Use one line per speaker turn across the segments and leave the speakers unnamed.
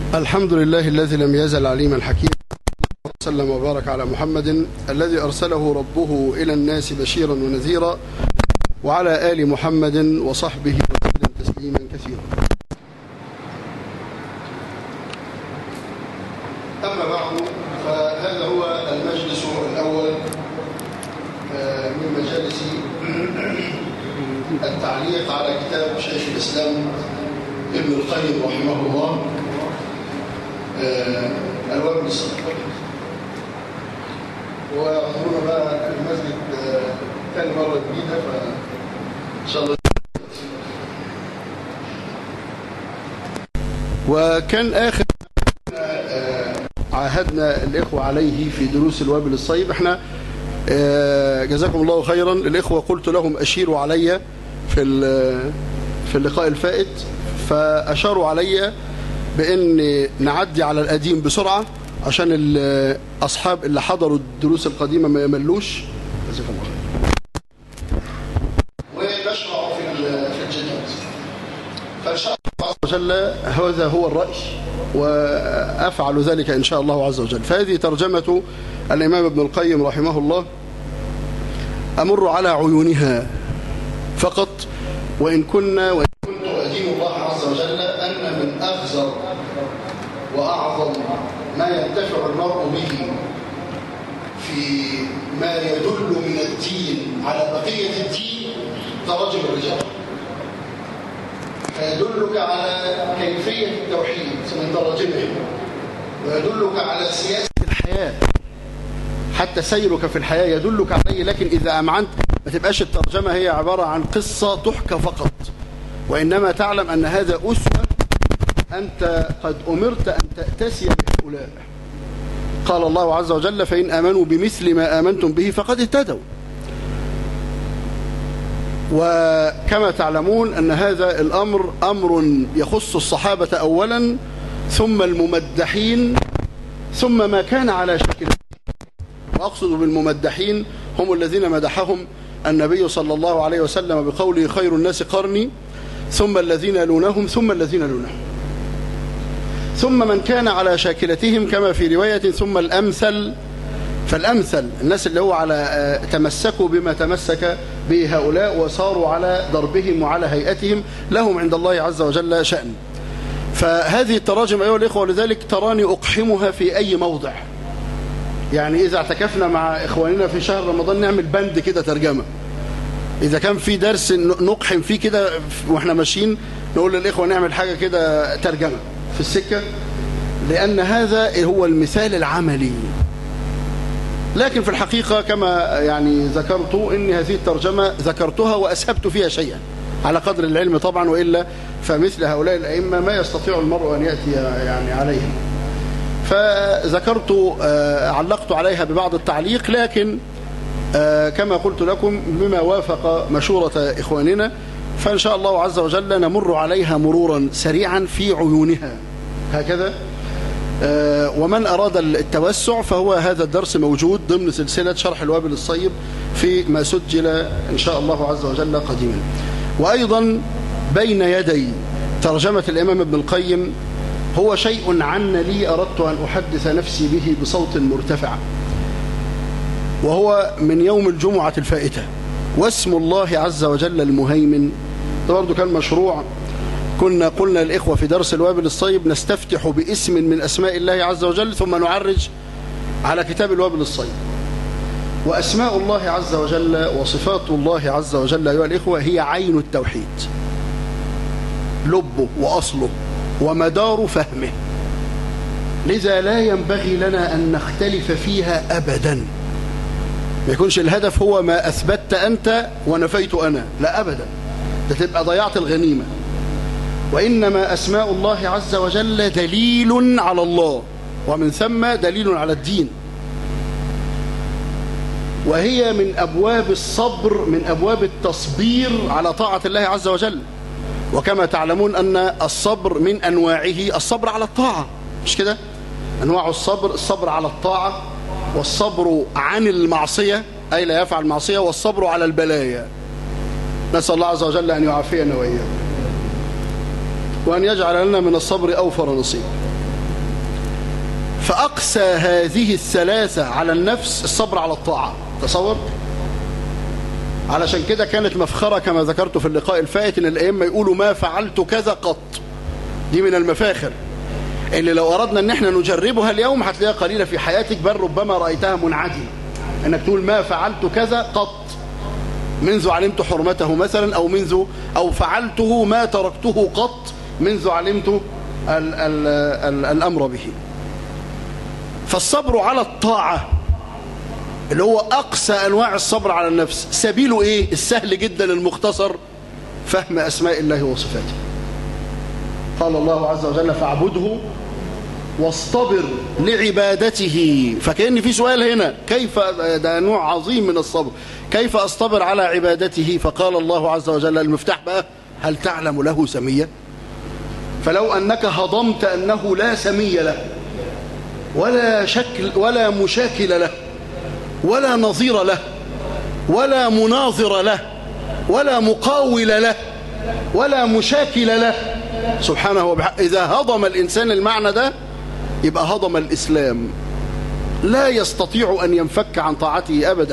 الحمد لله الذي لم يزل عليما حكيما وسلم وبارك على محمد الذي أرسله ربه إلى الناس بشيرا ونذيرا وعلى آل محمد وصحبه وسلم تسليما كثيرا أما بعد فهذا هو المجلس الأول من مجالس التعليق على كتاب شيخ الإسلام ابن القيم رحمه الله الوابل الصدق وحضورنا بقى المسجد ثاني مرة جديدة فإن شاء الله وكان آخر عاهدنا الإخوة عليه في دروس الوابل الصيب احنا جزاكم الله خيرا الإخوة قلت لهم أشيروا علي في في اللقاء الفائت فأشاروا علي بأن نعدي على القديم بسرعة عشان الأصحاب اللي حضروا الدروس القديمة ما يملوش جزاكم الله خير ونشرع في في الجديد فإن شاء الله عز وجل هذا هو الرأي وأفعل ذلك إن شاء الله عز وجل فهذه ترجمة الإمام ابن القيم رحمه الله أمر على عيونها فقط وإن كنا وإن كنت أدين الله عز وجل أن من أفزر وأعظم ما ينتفع المرء به في ما يدل من الدين على بقية الدين تراجم الرجال فيدلك على كيفية التوحيد من تراجمهم ويدلك على سياسة الحياة حتى سيرك في الحياة يدلك عليه لكن إذا أمعنت ما تبقاش الترجمة هي عبارة عن قصة تحكى فقط وإنما تعلم أن هذا أسوة أنت قد أمرت أن تأتسي بهؤلاء قال الله عز وجل فإن آمنوا بمثل ما آمنتم به فقد اهتدوا وكما تعلمون أن هذا الأمر أمر يخص الصحابة أولا ثم الممدحين ثم ما كان على شكل وأقصد بالممدحين هم الذين مدحهم النبي صلى الله عليه وسلم بقوله خير الناس قرني ثم الذين يلونهم ثم الذين يلونهم ثم من كان على شاكلتهم كما في رواية ثم الأمثل فالأمثل الناس اللي هو على تمسكوا بما تمسك به هؤلاء وصاروا على ضربهم وعلى هيئتهم لهم عند الله عز وجل شأن فهذه التراجم أيها الإخوة ولذلك تراني أقحمها في أي موضع يعني إذا اعتكفنا مع إخواننا في شهر رمضان نعمل بند كده ترجمة إذا كان في درس نقحم فيه كده وإحنا ماشيين نقول للإخوة نعمل حاجة كده ترجمة في السكة لأن هذا هو المثال العملي لكن في الحقيقة كما يعني ذكرت إن هذه الترجمة ذكرتها وأسهبت فيها شيئا على قدر العلم طبعا وإلا فمثل هؤلاء الأئمة ما يستطيع المرء أن يأتي يعني عليهم فذكرت علقت عليها ببعض التعليق لكن كما قلت لكم بما وافق مشورة إخواننا فإن شاء الله عز وجل نمر عليها مرورا سريعا في عيونها هكذا ومن أراد التوسع فهو هذا الدرس موجود ضمن سلسلة شرح الوابل الصيب في ما سجل إن شاء الله عز وجل قديما وأيضا بين يدي ترجمة الإمام ابن القيم هو شيء عن لي أردت أن أحدث نفسي به بصوت مرتفع وهو من يوم الجمعة الفائتة واسم الله عز وجل المهيمن ده برضه كان مشروع كنا قلنا الإخوة في درس الوابل الصيب نستفتح باسم من أسماء الله عز وجل ثم نعرج على كتاب الوابل الصيب وأسماء الله عز وجل وصفات الله عز وجل أيها الإخوة هي عين التوحيد لبه وأصله ومدار فهمه لذا لا ينبغي لنا أن نختلف فيها أبدا ما يكونش الهدف هو ما أثبتت أنت ونفيت أنا لا أبدا ده تبقى ضيعت الغنيمة وإنما أسماء الله عز وجل دليل على الله ومن ثم دليل على الدين وهي من أبواب الصبر من أبواب التصبير على طاعة الله عز وجل وكما تعلمون أن الصبر من أنواعه الصبر على الطاعة مش كده أنواع الصبر الصبر على الطاعة والصبر عن المعصية أي لا يفعل معصية والصبر على البلايا نسأل الله عز وجل أن يعافينا وإياكم وأن يجعل لنا من الصبر أوفر نصيب فأقسى هذه الثلاثة على النفس الصبر على الطاعة تصور علشان كده كانت مفخرة كما ذكرت في اللقاء الفائت ان الأئمة يقولوا ما فعلت كذا قط دي من المفاخر اللي لو أردنا ان احنا نجربها اليوم هتلاقيها قليلة في حياتك بل ربما رأيتها منعدمة انك تقول ما فعلت كذا قط منذ علمت حرمته مثلا أو منذ أو فعلته ما تركته قط منذ علمت ال ال ال الأمر به فالصبر على الطاعة اللي هو أقسى أنواع الصبر على النفس سبيله إيه السهل جدا المختصر فهم أسماء الله وصفاته قال الله عز وجل فاعبده واصطبر لعبادته فكأن في سؤال هنا كيف ده نوع عظيم من الصبر كيف أصطبر على عبادته فقال الله عز وجل المفتاح بقى هل تعلم له سمية فلو أنك هضمت أنه لا سمي له ولا شكل ولا مشاكل له ولا نظير له ولا مناظر له ولا مقاول له ولا مشاكل له سبحانه وبحق إذا هضم الإنسان المعنى ده يبقى هضم الإسلام لا يستطيع أن ينفك عن طاعته أبدا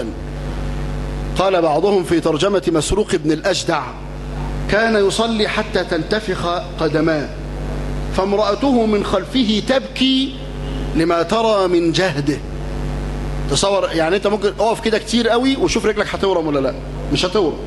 قال بعضهم في ترجمة مسروق بن الأجدع كان يصلي حتى تنتفخ قدماه فامرأته من خلفه تبكي لما ترى من جهده تصور يعني انت ممكن اقف كده كتير قوي وشوف رجلك هتورم ولا لا مش هتورم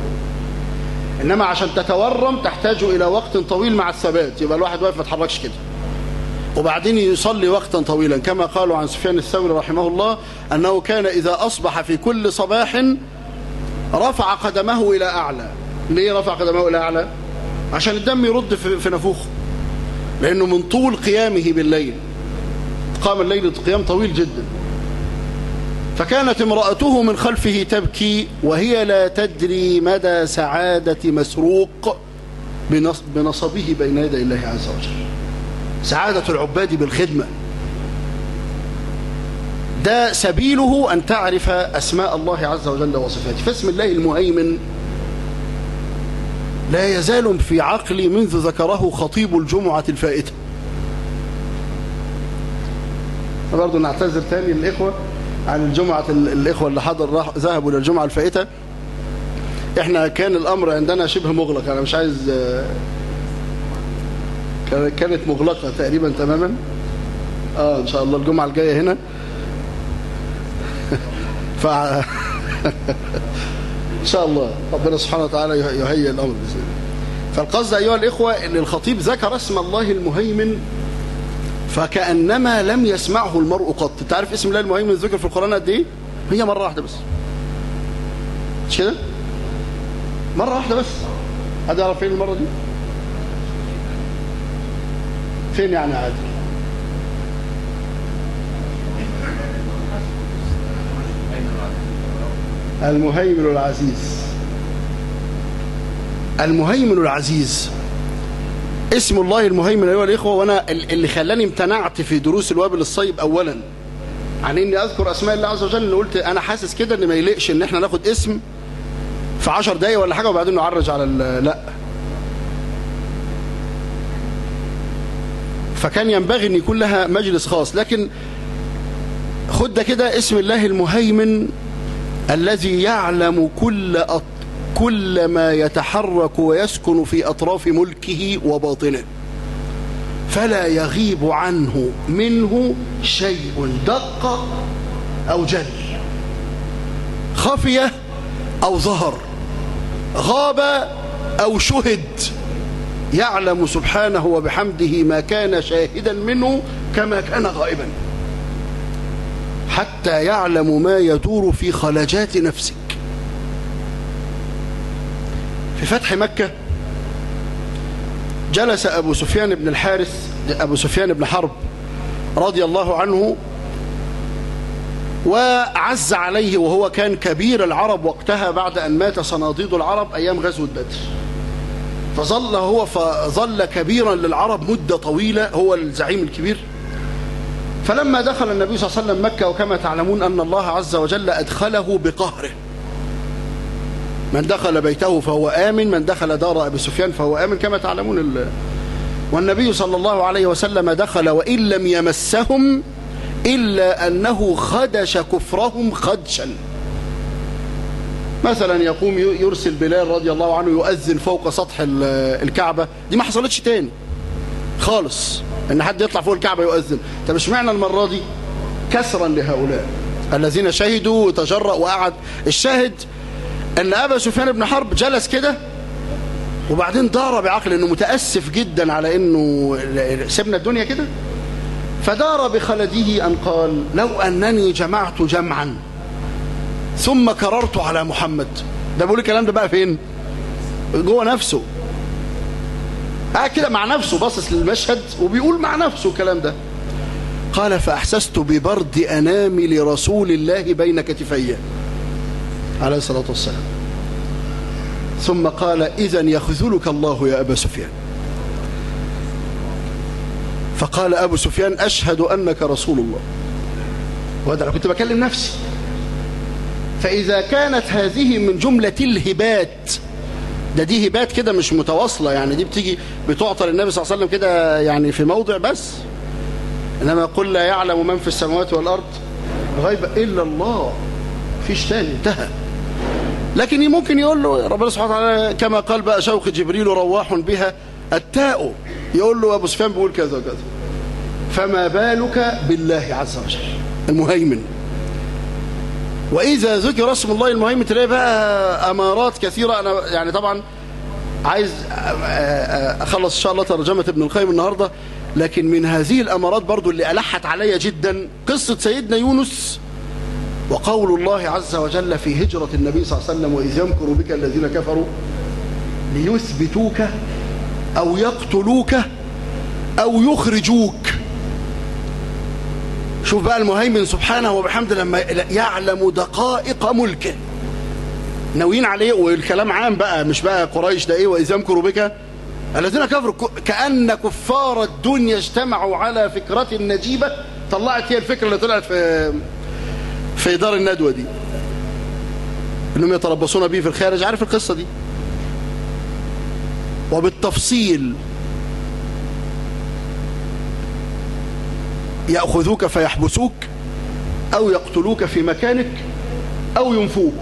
انما عشان تتورم تحتاج الى وقت طويل مع الثبات يبقى الواحد واقف ما يتحركش كده وبعدين يصلي وقتا طويلا كما قالوا عن سفيان الثوري رحمه الله انه كان اذا اصبح في كل صباح رفع قدمه الى اعلى ليه رفع قدمه الى اعلى عشان الدم يرد في نفوخه لانه من طول قيامه بالليل قام الليل قيام طويل جدا فكانت امرأته من خلفه تبكي وهي لا تدري مدى سعادة مسروق بنصبه بين يدي الله عز وجل سعادة العباد بالخدمة ده سبيله أن تعرف أسماء الله عز وجل وصفاته فاسم الله المهيمن لا يزال في عقلي منذ ذكره خطيب الجمعة الفائتة برضه نعتذر تاني للإخوة عن الجمعة الإخوة اللي حضر ذهبوا للجمعة الفائتة احنا كان الأمر عندنا شبه مغلق أنا مش عايز كانت مغلقة تقريبا تماما اه ان شاء الله الجمعة الجاية هنا ف ان شاء الله ربنا سبحانه وتعالى يهيئ الامر بإذن فالقصد ايها الاخوة ان الخطيب ذكر اسم الله المهيمن فكأنما لم يسمعه المرء قط انت عارف اسم الله المهيمن ذكر في القرآن قد ايه هي مرة واحدة بس مش كده مرة واحدة بس حد يعرف فين المرة دي فين يعني عادل المهيمن العزيز المهيمن العزيز اسم الله المهيمن أيها الإخوة وأنا اللي خلاني امتنعت في دروس الوابل الصيب أولا عن إني أذكر أسماء الله عز وجل إن قلت أنا حاسس كده إن ما يليقش إن إحنا ناخد اسم في عشر دقايق ولا حاجة وبعدين نعرج على لا فكان ينبغي أن يكون لها مجلس خاص لكن خد ده كده اسم الله المهيمن الذي يعلم كل أط... كل ما يتحرك ويسكن في أطراف ملكه وباطنه فلا يغيب عنه منه شيء دق أو جل خفية أو ظهر غاب أو شهد يعلم سبحانه وبحمده ما كان شاهدا منه كما كان غائبا حتى يعلم ما يدور في خلجات نفسك في فتح مكة جلس أبو سفيان بن الحارث أبو سفيان بن حرب رضي الله عنه وعز عليه وهو كان كبير العرب وقتها بعد أن مات صناديد العرب أيام غزوة بدر فظل هو فظل كبيرا للعرب مدة طويلة هو الزعيم الكبير فلما دخل النبي صلى الله عليه وسلم مكة وكما تعلمون أن الله عز وجل أدخله بقهره من دخل بيته فهو آمن من دخل دار أبي سفيان فهو آمن كما تعلمون ال... والنبي صلى الله عليه وسلم دخل وإن لم يمسهم إلا أنه خدش كفرهم خدشا مثلا يقوم يرسل بلال رضي الله عنه يؤذن فوق سطح الكعبة دي ما حصلتش تاني خالص ان حد يطلع فوق الكعبة يؤذن طب مش معنى المرة دي كسرا لهؤلاء الذين شهدوا وتجرأ وقعد الشاهد ان ابا سفيان بن حرب جلس كده وبعدين دار بعقل انه متأسف جدا على انه سيبنا الدنيا كده فدار بخلده ان قال لو انني جمعت جمعا ثم كررت على محمد ده بيقول الكلام ده بقى فين جوه نفسه قاعد كده مع نفسه باصص للمشهد وبيقول مع نفسه الكلام ده قال فأحسست ببرد أنامل رسول الله بين كتفي عليه الصلاة والسلام ثم قال إذا يخذلك الله يا أبا سفيان فقال أبو سفيان أشهد أنك رسول الله وهذا أنا كنت بكلم نفسي فإذا كانت هذه من جملة الهبات ده دي هبات كده مش متواصلة يعني دي بتيجي بتعطى للنبي صلى الله عليه وسلم كده يعني في موضع بس إنما قل لا يعلم من في السماوات والأرض غيب إلا الله فيش تاني انتهى لكن ممكن يقول له ربنا سبحانه وتعالى كما قال بقى شوق جبريل رواح بها التاء يقول له أبو سفيان بيقول كذا وكذا فما بالك بالله عز وجل المهيمن وإذا ذكر اسم الله المهيمن تلاقي بقى أمارات كثيرة أنا يعني طبعا عايز أخلص إن شاء الله ترجمة ابن القيم النهاردة لكن من هذه الأمارات برضو اللي ألحت عليا جدا قصة سيدنا يونس وقول الله عز وجل في هجرة النبي صلى الله عليه وسلم وإذ يمكر بك الذين كفروا ليثبتوك أو يقتلوك أو يخرجوك شوف بقى المهيمن سبحانه وبحمده لما يعلم دقائق ملكه ناويين عليه والكلام عام بقى مش بقى قريش ده ايه واذ يمكر بك الذين كفروا كأن كفار الدنيا اجتمعوا على فكرة نجيبة طلعت هي الفكرة اللي طلعت في في دار الندوة دي انهم يتربصون به في الخارج عارف القصة دي وبالتفصيل يأخذوك فيحبسوك أو يقتلوك في مكانك أو ينفوك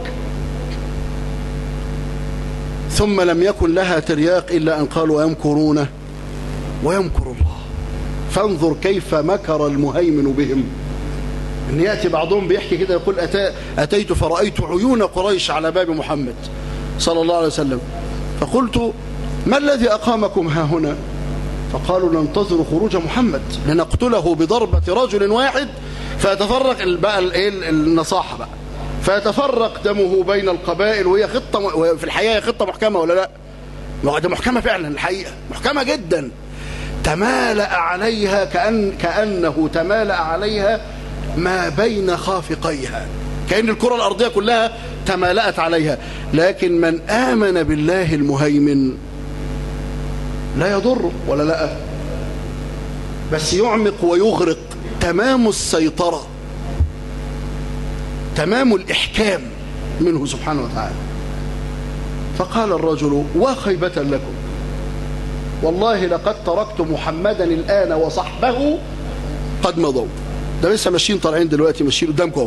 ثم لم يكن لها ترياق إلا أن قالوا يمكرون ويمكر الله فانظر كيف مكر المهيمن بهم أن يأتي بعضهم بيحكي كده يقول أتى أتيت فرأيت عيون قريش على باب محمد صلى الله عليه وسلم فقلت ما الذي أقامكم ها هنا فقالوا ننتظر خروج محمد لنقتله بضربة رجل واحد فيتفرق بقى النصاحة بقى فيتفرق دمه بين القبائل وهي خطة في الحقيقة هي خطة محكمة ولا لا ده محكمة فعلا الحقيقة محكمة جدا تمالأ عليها كأن كأنه تمالأ عليها ما بين خافقيها كأن الكرة الأرضية كلها تمالأت عليها لكن من آمن بالله المهيمن لا يضر ولا لا بس يعمق ويغرق تمام السيطرة تمام الإحكام منه سبحانه وتعالى فقال الرجل وخيبة لكم والله لقد تركت محمدا الآن وصحبه قد مضوا ده لسه ماشيين طالعين دلوقتي ماشيين قدامكم اهو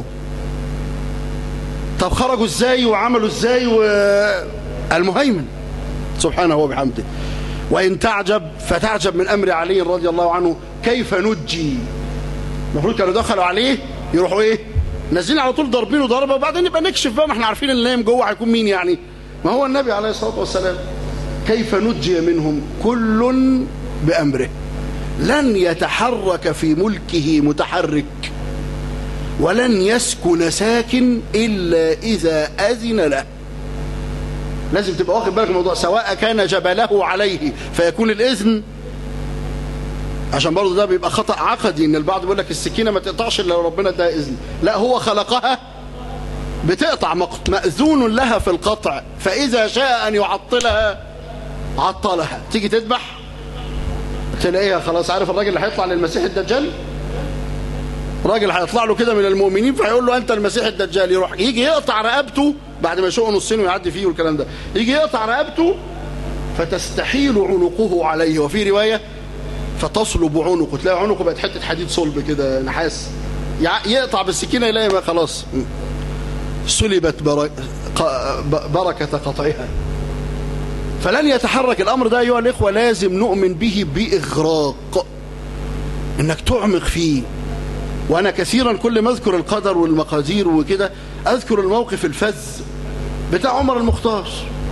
طب خرجوا ازاي وعملوا ازاي المهيمن سبحانه وبحمده وإن تعجب فتعجب من أمر علي رضي الله عنه كيف نجي المفروض كانوا دخلوا عليه يروحوا إيه نازلين على طول ضاربينه ضربة وبعدين نبقى نكشف بقى ما احنا عارفين اللي نايم جوه هيكون مين يعني ما هو النبي عليه الصلاة والسلام كيف نجي منهم كل بأمره لن يتحرك في ملكه متحرك ولن يسكن ساكن إلا إذا أذن له لازم تبقى واخد بالك من الموضوع سواء كان جبله عليه فيكون الإذن عشان برضه ده بيبقى خطأ عقدي ان البعض بيقول لك السكينة ما تقطعش الا لو ربنا اداها إذن لا هو خلقها بتقطع مأذون لها في القطع فإذا شاء أن يعطلها عطلها تيجي تذبح تلاقيها خلاص عارف الراجل اللي هيطلع للمسيح الدجال راجل هيطلع له كده من المؤمنين فهيقول له انت المسيح الدجال يروح يجي يقطع رقبته بعد ما يشق نصين ويعدي فيه والكلام ده يجي يقطع رقبته فتستحيل عنقه عليه وفي روايه فتصلب عنقه تلاقي عنقه بقت حته حديد صلب كده نحاس يقطع بالسكينة يلاقي ما خلاص سلبت بركة قطعها فلن يتحرك الأمر ده أيها الإخوة لازم نؤمن به بإغراق إنك تعمق فيه وأنا كثيرا كل ما أذكر القدر والمقادير وكده أذكر الموقف الفذ بتاع عمر المختار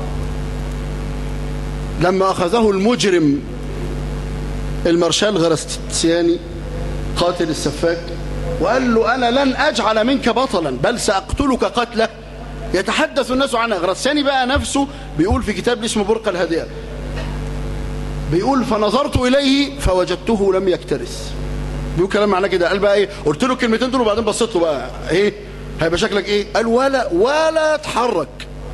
لما أخذه المجرم المارشال غرستياني قاتل السفاك وقال له أنا لن أجعل منك بطلا بل سأقتلك قتله يتحدث الناس عنها غرساني بقى نفسه بيقول في كتاب اسمه برقة الهدية بيقول فنظرت إليه فوجدته لم يكترث بيقول كلام معناه كده قال بقى ايه قلت له الكلمتين دول وبعدين بصيت له بقى ايه هيبقى شكلك ايه قال ولا ولا اتحرك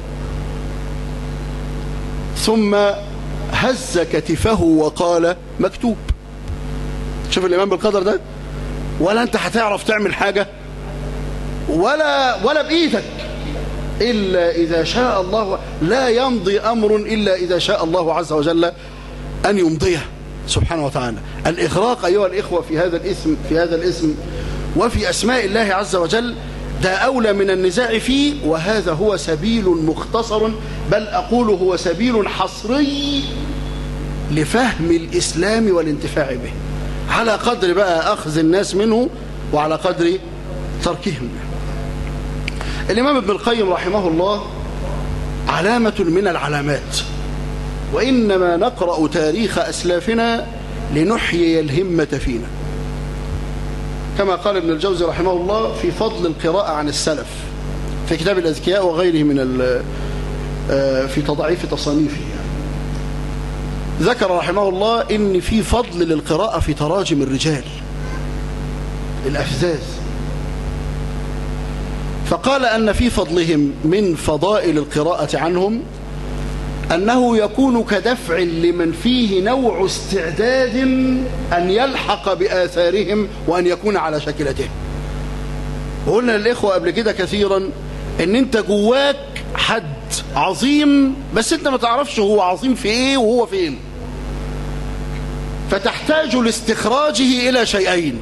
ثم هز كتفه وقال مكتوب شوف الإيمان بالقدر ده ولا أنت هتعرف تعمل حاجة ولا ولا بإيدك إلا إذا شاء الله لا يمضي أمر إلا إذا شاء الله عز وجل أن يمضيه سبحانه وتعالى الإغراق أيها الإخوة في هذا الاسم في هذا الاسم وفي أسماء الله عز وجل ده أولى من النزاع فيه وهذا هو سبيل مختصر بل أقول هو سبيل حصري لفهم الإسلام والانتفاع به على قدر بقى أخذ الناس منه وعلى قدر تركهم الإمام ابن القيم رحمه الله علامة من العلامات وإنما نقرأ تاريخ أسلافنا لنحيي الهمة فينا كما قال ابن الجوزي رحمه الله في فضل القراءة عن السلف في كتاب الأذكياء وغيره من في تضعيف تصانيفه ذكر رحمه الله إن في فضل للقراءة في تراجم الرجال الأفزاز فقال أن في فضلهم من فضائل القراءة عنهم أنه يكون كدفع لمن فيه نوع استعداد أن يلحق بآثارهم وأن يكون على شكلتهم وقلنا للإخوة قبل كده كثيرا أن أنت جواك حد عظيم بس أنت ما تعرفش هو عظيم في إيه وهو فين فتحتاج لاستخراجه إلى شيئين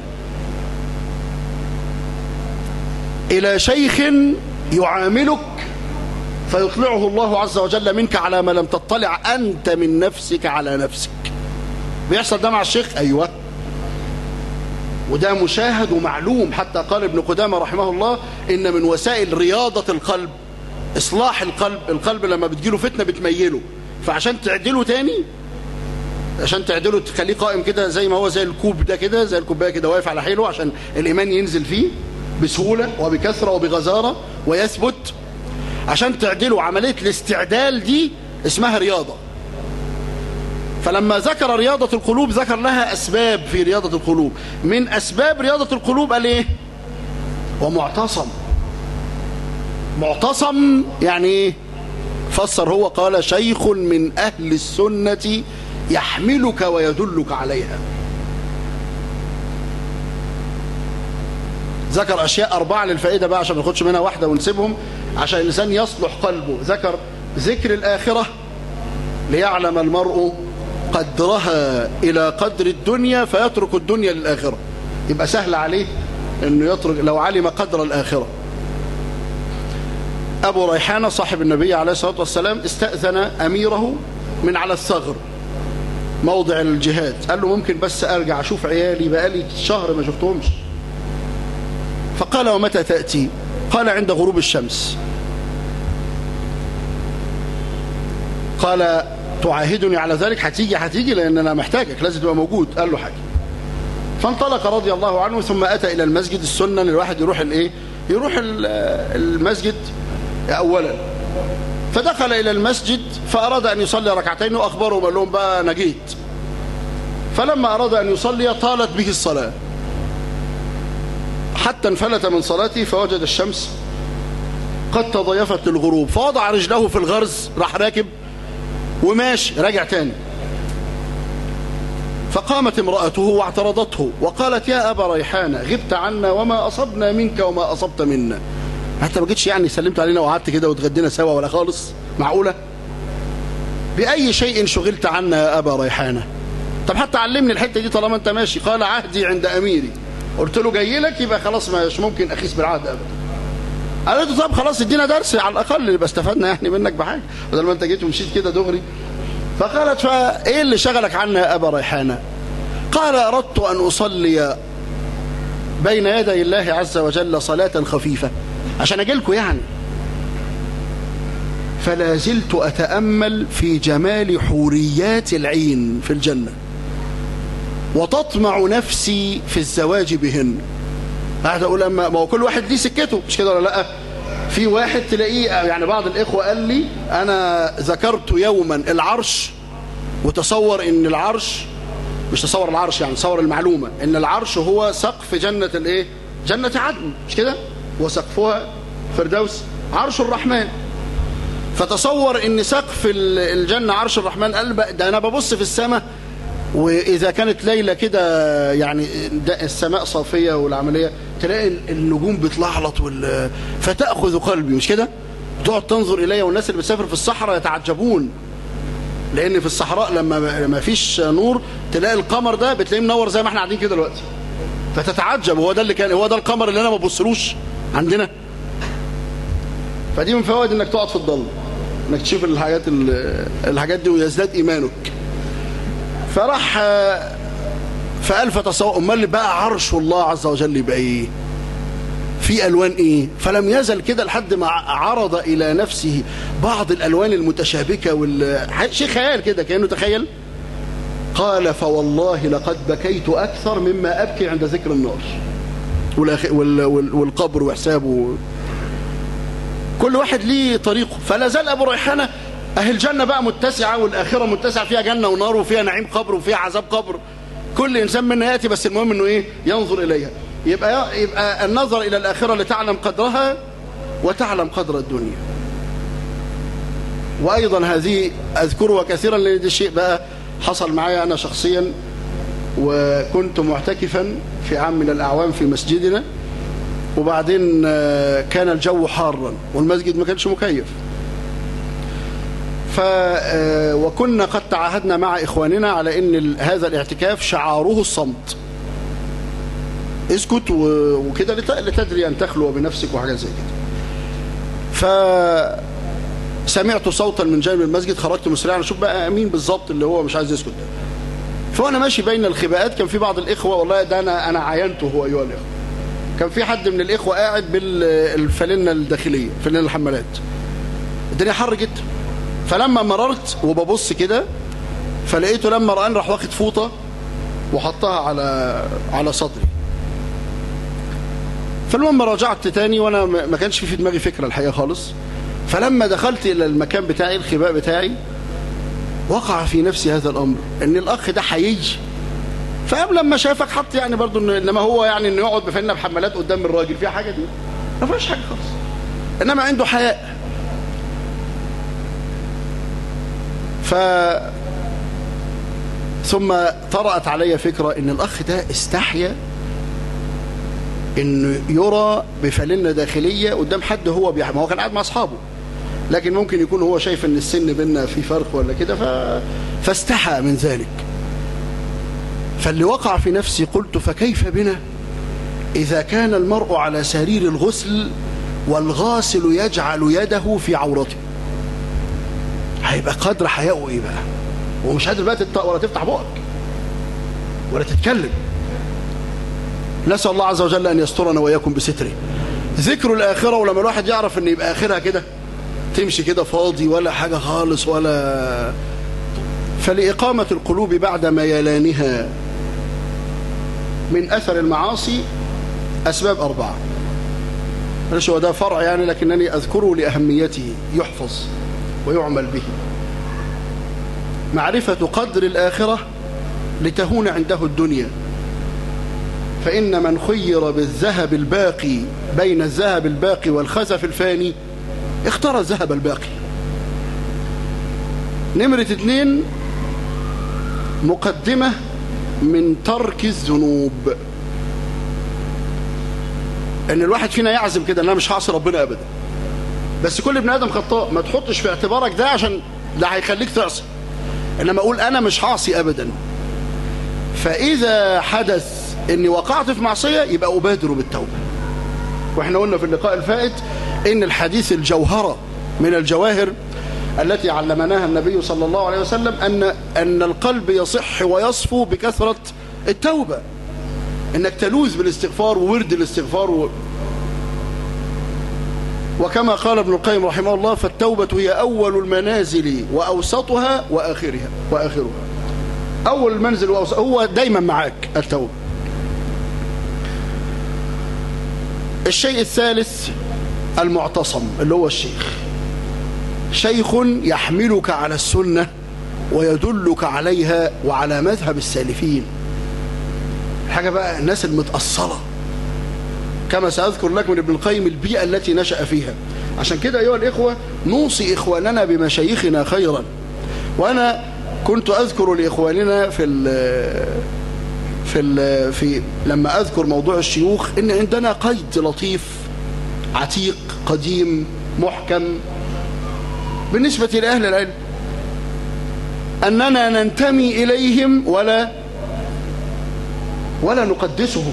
إلى شيخ يعاملك فيطلعه الله عز وجل منك على ما لم تطلع أنت من نفسك على نفسك بيحصل ده مع الشيخ أيوة وده مشاهد ومعلوم حتى قال ابن قدامة رحمه الله إن من وسائل رياضة القلب إصلاح القلب القلب لما بتجيله فتنة بتميله فعشان تعدله تاني عشان تعدله تخليه قائم كده زي ما هو زي الكوب ده كده زي الكوبايه كده واقف على حيله عشان الإيمان ينزل فيه بسهولة وبكثرة وبغزارة ويثبت عشان تعدلوا عملية الاستعدال دي اسمها رياضة فلما ذكر رياضة القلوب ذكر لها أسباب في رياضة القلوب من أسباب رياضة القلوب قال إيه ومعتصم معتصم يعني إيه فسر هو قال شيخ من أهل السنة يحملك ويدلك عليها ذكر أشياء أربعة للفائدة بقى عشان ما ناخدش منها واحدة ونسيبهم عشان الإنسان يصلح قلبه ذكر ذكر الآخرة ليعلم المرء قدرها إلى قدر الدنيا فيترك الدنيا للآخرة يبقى سهل عليه أنه يترك لو علم قدر الآخرة أبو ريحانة صاحب النبي عليه الصلاة والسلام استأذن أميره من على الثغر موضع الجهاد قال له ممكن بس أرجع أشوف عيالي بقالي شهر ما شفتهمش فقال ومتى تأتي قال عند غروب الشمس قال تعاهدني على ذلك هتيجي هتيجي لأن أنا محتاجك لازم تبقى موجود قال له حاجة فانطلق رضي الله عنه ثم أتى إلى المسجد السنة ان الواحد يروح الإيه يروح المسجد أولا فدخل إلى المسجد فأراد أن يصلي ركعتين وأخبرهم قال لهم بقى أنا جيت فلما أراد أن يصلي طالت به الصلاة حتى انفلت من صلاته فوجد الشمس قد تضيفت للغروب فوضع رجله في الغرز راح راكب وماشي راجع تاني فقامت امرأته واعترضته وقالت يا أبا ريحانة غبت عنا وما أصبنا منك وما أصبت منا حتى ما جيتش يعني سلمت علينا وقعدت كده وتغدينا سوا ولا خالص معقولة بأي شيء شغلت عنا يا أبا ريحانة طب حتى علمني الحتة دي طالما أنت ماشي قال عهدي عند أميري قلت له جاي لك يبقى خلاص مش ممكن اخيس بالعهد ابدا قالت له طب خلاص ادينا درس على الاقل يبقى استفدنا يعني منك بحاجه بدل ما انت جيت ومشيت كده دغري فقالت فايه اللي شغلك عنا يا ابا ريحانه قال اردت ان اصلي بين يدي الله عز وجل صلاه خفيفه عشان اجي لكم يعني فلا زلت اتامل في جمال حوريات العين في الجنه وتطمع نفسي في الزواج بهن قاعد اقول اما ما هو كل واحد ليه سكته مش كده ولا لا في واحد تلاقيه يعني بعض الاخوه قال لي انا ذكرت يوما العرش وتصور ان العرش مش تصور العرش يعني تصور المعلومه ان العرش هو سقف جنه الايه جنه عدن مش كده وسقفها فردوس عرش الرحمن فتصور ان سقف الجنه عرش الرحمن قال ده انا ببص في السماء واذا كانت ليله كده يعني السماء صافيه والعمليه تلاقي النجوم بتلعلط وال... فتاخذ قلبي مش كده تقعد تنظر الي والناس اللي بتسافر في الصحراء يتعجبون لان في الصحراء لما ما فيش نور تلاقي القمر ده بتلاقيه منور زي ما احنا قاعدين كده دلوقتي فتتعجب هو ده اللي كان هو ده القمر اللي انا ما ببصلوش عندنا فدي من فوائد انك تقعد في الضلمه انك تشوف الحاجات الحاجات دي ويزداد ايمانك فراح فقال فتصور امال بقى عرش الله عز وجل يبقى ايه في الوان ايه فلم يزل كده لحد ما عرض الى نفسه بعض الالوان المتشابكه وال شيء خيال كده كانه تخيل قال فوالله لقد بكيت اكثر مما ابكي عند ذكر النار والقبر وحسابه كل واحد ليه طريقه فلا زال ابو ريحانه اهل الجنه بقى متسعه والاخره متسعه فيها جنه ونار وفيها نعيم قبر وفيها عذاب قبر كل انسان منا ياتي بس المهم انه ايه ينظر اليها يبقى يبقى النظر الى الاخره لتعلم قدرها وتعلم قدر الدنيا وايضا هذه اذكرها كثيرا لان ده شيء بقى حصل معايا انا شخصيا وكنت معتكفا في عام من الاعوام في مسجدنا وبعدين كان الجو حارا والمسجد ما كانش مكيف ف وكنا قد تعاهدنا مع إخواننا على أن هذا الاعتكاف شعاره الصمت اسكت وكده لتدري أن تخلو بنفسك وحاجات زي كده فسمعت صوتا من جانب المسجد خرجت مسرعا اشوف بقى مين بالظبط اللي هو مش عايز يسكت ده فوانا ماشي بين الخباءات كان في بعض الاخوه والله ده انا انا عاينته هو ايها الاخوه كان في حد من الاخوه قاعد بالفلنه الداخليه فلنه الحمالات الدنيا حر جدا فلما مررت وببص كده فلقيته لما رآني راح واخد فوطه وحطها على على صدري فالمهم رجعت تاني وانا ما كانش في في دماغي فكره الحقيقه خالص فلما دخلت الى المكان بتاعي الخباء بتاعي وقع في نفسي هذا الامر ان الاخ ده هيجي فقبل لما شافك حط يعني برضو إن انما هو يعني انه يقعد بفنه بحمالات قدام الراجل فيها حاجه دي ما فيهاش حاجه خالص انما عنده حياء ف ثم طرأت علي فكرة ان الاخ ده استحيا انه يرى بفلنة داخلية قدام حد هو بيح... ما هو كان قاعد مع اصحابه لكن ممكن يكون هو شايف ان السن بيننا في فرق ولا كده ف... فاستحى من ذلك فاللي وقع في نفسي قلت فكيف بنا إذا كان المرء على سرير الغسل والغاسل يجعل يده في عورته هيبقى قدر حياءه ايه بقى ومش قادر بقى تت... ولا تفتح بقك ولا تتكلم نسأل الله عز وجل أن يسترنا وإياكم بستره ذكر الآخرة ولما الواحد يعرف أن يبقى آخرها كده تمشي كده فاضي ولا حاجة خالص ولا فلإقامة القلوب بعد ميلانها من أثر المعاصي أسباب أربعة معلش هو ده فرع يعني لكنني أذكره لأهميته يحفظ ويعمل به معرفة قدر الآخرة لتهون عنده الدنيا فإن من خير بالذهب الباقي بين الذهب الباقي والخزف الفاني اختار الذهب الباقي نمرة اتنين مقدمة من ترك الذنوب ان الواحد فينا يعزم كده ان انا مش هعصي ربنا ابدا بس كل ابن ادم خطاء ما تحطش في اعتبارك ده عشان ده هيخليك تعصي انما اقول انا مش هعصي ابدا فاذا حدث اني وقعت في معصية يبقى ابادر بالتوبة واحنا قلنا في اللقاء الفائت ان الحديث الجوهرة من الجواهر التي علمناها النبي صلى الله عليه وسلم أن, أن القلب يصح ويصفو بكثرة التوبة انك تلوذ بالاستغفار وورد الاستغفار و... وكما قال ابن القيم رحمه الله فالتوبة هي أول المنازل وأوسطها وآخرها وآخرها أول المنزل وأوسط هو دايما معاك التوبة الشيء الثالث المعتصم اللي هو الشيخ شيخ يحملك على السنة ويدلك عليها وعلى مذهب السالفين حاجة بقى الناس المتأصلة كما سأذكر لكم من ابن القيم البيئة التي نشأ فيها عشان كده أيها الإخوة نوصي إخواننا بمشايخنا خيرا وأنا كنت أذكر لإخواننا في ال في ال في لما أذكر موضوع الشيوخ إن عندنا قيد لطيف عتيق قديم محكم بالنسبة لأهل العلم أننا ننتمي إليهم ولا ولا نقدسهم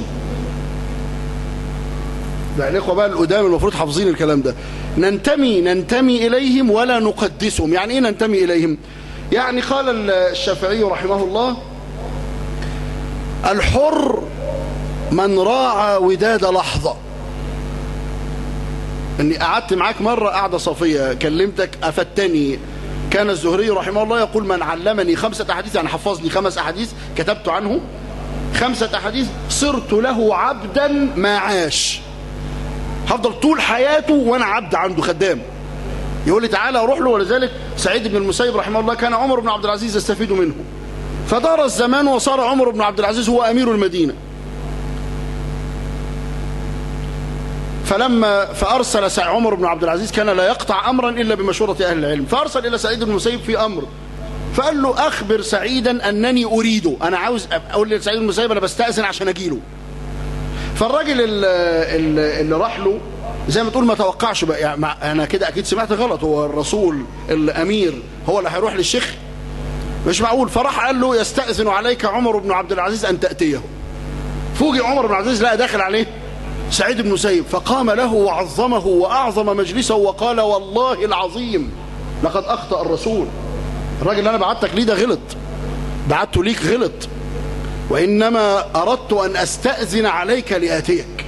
ده الإخوة بقى القدام المفروض حافظين الكلام ده ننتمي ننتمي إليهم ولا نقدسهم يعني إيه ننتمي إليهم يعني قال الشافعي رحمه الله الحر من راعى وداد لحظة اني قعدت معاك مرة قعدة صفية كلمتك افدتني كان الزهري رحمه الله يقول من علمني خمسة احاديث يعني حفظني خمس احاديث كتبت عنه خمسة احاديث صرت له عبدا ما عاش هفضل طول حياته وانا عبد عنده خدام يقول لي تعالى اروح له ولذلك سعيد بن المسيب رحمه الله كان عمر بن عبد العزيز يستفيد منه فدار الزمان وصار عمر بن عبد العزيز هو امير المدينه فلما فأرسل عمر بن عبد العزيز كان لا يقطع أمرا إلا بمشورة أهل العلم فأرسل إلى سعيد بن المسيب في أمر فقال له أخبر سعيدا أنني أريده أنا عاوز أقول لسعيد بن المسيب أنا بستأذن عشان أجيله فالراجل اللي, اللي راح له زي ما تقول ما توقعش بقى يعني أنا كده أكيد سمعت غلط هو الرسول الأمير هو اللي هيروح للشيخ مش معقول فراح قال له يستأذن عليك عمر بن عبد العزيز أن تأتيه فوجئ عمر بن عبد العزيز لا داخل عليه سعيد بن مسيب فقام له وعظمه وأعظم مجلسه وقال والله العظيم لقد أخطأ الرسول الراجل اللي أنا بعتك ليه ده غلط بعته ليك غلط وإنما أردت أن أستأذن عليك لآتيك